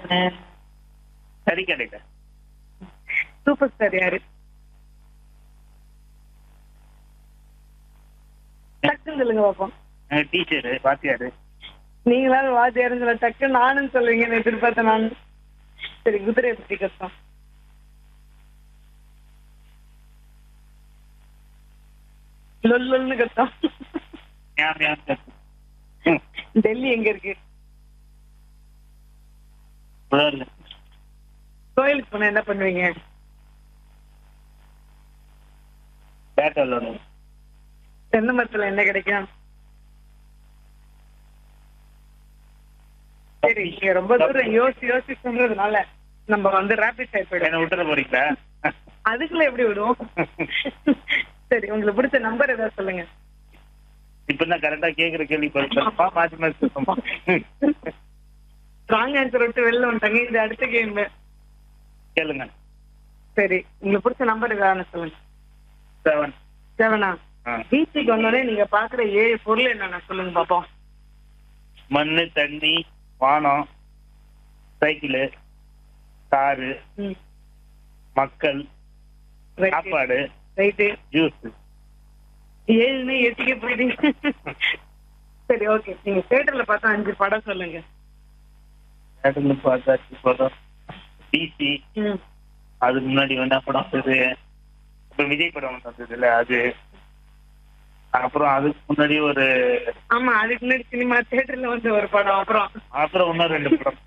சரி கடையில super star யாரு டக்குன்னு சொல்லுங்க பாப்போம் டீச்சரு வாத்தியாரு நீங்களாவது வாத்தியாருன்னு சொல்ல டக்கு நானும் சொல்லுவீங்கன்னு எதிர்பார்த்தேன் நான் சரி குதிரை பத்தி கஷ்டம் லொல்லுன்னு கஷ்டம் ஞாபகம் ஞாபகம் இருக்கு. ம், டெல்லி எங்க இருக்கு புரியல. கோயிலுக்கு போனா என்ன பண்ணுவீங்க பேட் விளையாடணும். தென்னை மரத்துல என்ன கிடைக்கும் சரி நீங்க ரொம்ப தூரம் யோசிச்சு யோசிச்சு சொல்றதுனால நம்ம வந்து ரேபிட் ஃபயர் போயிடுவோம் என்ன விட்டுற போறீங்களா அதுக்குள்ள எப்படி விடுவோம் சரி உங்களுக்கு பிடிச்ச நம்பர் ஏதாவது சொல்லுங்க இப்பதான் கரெக்டா கேக்குற கேள்வி பதில் மாத்தி மாத்தி சொல்லுமா ராங் ஆன்சர் விட்டு வெளில வந்துட்டாங்க இது அடுத்த கேம் கேளுங்க சரி உங்களுக்கு பிடிச்ச நம்பர் ஏதாவது சொல்லுங்க செவன் செவனா ஆ. பீச்சுக்கு வந்தோடனே நீங்க பாக்குற ஏழு பொருள் என்னென்ன சொல்லுங்க பாப்போம் மண்ணு தண்ணி வானம் சைக்கிள் காரு ம் மக்கள் சாப்பாடு ரைட்டு ஜூஸ் ஏழுன்னு எட்டுக்கே போயிட்டீங்க சரி ஓகே நீங்க தியேட்டர்ல பார்த்தா அஞ்சு படம் சொல்லுங்க தேட்டர்ல பார்த்தாச்சு படம் டிசி ம் அதுக்கு முன்னாடி வந்து படம் வந்தது இப்ப விஜய் படம் ஒண்ணு வந்ததுல அது அப்புறம் அதுக்கு முன்னாடி ஒரு ஆமா அதுக்கு முன்னாடி சினிமா தியேட்டர்ல வந்து ஒரு படம் அப்புறம் அப்புறம் இன்னும் ரெண்டு படம்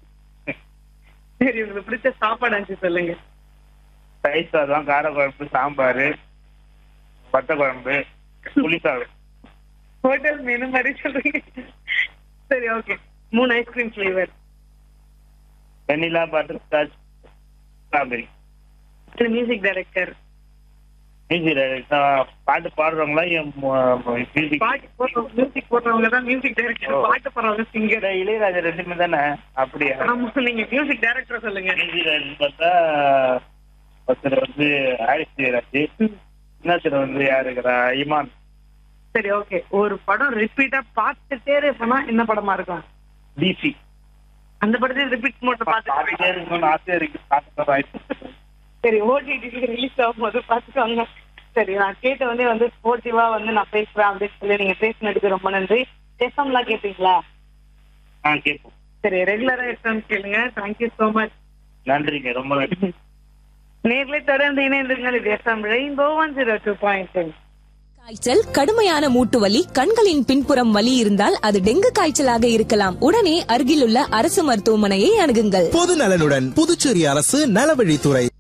சரி உங்களுக்கு பிடிச்ச சாப்பாடு அஞ்சு சொல்லுங்க தயிர் சாதம் கார குழம்பு சாம்பார் வத்த குழம்பு புளிசாதம் ஹோட்டல் மெனு மாதிரி சொல்றீங்க சரி ஓகே மூணு ice cream flavour vanilla butterscotch strawberry music director music பாட்டு பாடுறவங்களா என் மியூசிக் பாட்டு போடுறவங்க மியூசிக் போடுறவங்க தான் மியூசிக் டைரக்டர் ஓ. பாட்டு போடுறவங்க சிங்கர் இளையராஜா ரெண்டுமே தானே அப்படியா ஆமா நீங்க மியூசிக் டைரக்டர் சொல்லுங்க மியூசிக் பார்த்தா ஒருத்தர் வந்து ஹாரிஸ் ஜெயராஜ் ம். இன்னொருத்தர் வந்து யாரு இருக்கிறா இமான் சரி ஓகே ஒரு படம் ரிப்பீட்டா பார்த்துட்டே இருப்போம்னா என்ன படமா இருக்கும் டிசி அந்த படத்தை ரிப்பீட் மட்டும் பார்த்துட்டே பார்த்துட்டு இருக்கணும்னு ஆசையா இருக்கு பார்க்க வாய்ப்பு சரி ஓடிடி ரிலீஸ் ஆகும்போது பார்த்துக்கோங்க சரி நான் கேட்ட வந்து வந்து ஸ்போர்ட்டிவா வந்து நான் பேசுறேன் அப்படின்னு சொல்லி நீங்க பேசினதுக்கு ரொம்ப நன்றி எஃப்எம்லாம் கேட்பீங்களா ஆ கேட்போம் சரி ரெகுலரா எஃப்எம் கேளுங்க தேங்க்யூ ஸோ மச் நன்றிங்க ரொம்ப நன்றி நேர்ல தொடர்ந்து இணைந்திருங்கள் இது F M rainbow one zero two point காய்ச்சல் கடுமையான மூட்டு வலி கண்களின் பின்புறம் வலி இருந்தால் அது டெங்கு காய்ச்சலாக இருக்கலாம் உடனே அருகிலுள்ள அரசு மருத்துவமனையை அணுகுங்கள் பொது நலனுடன் புதுச்சேரி அரசு நலவழித்துறை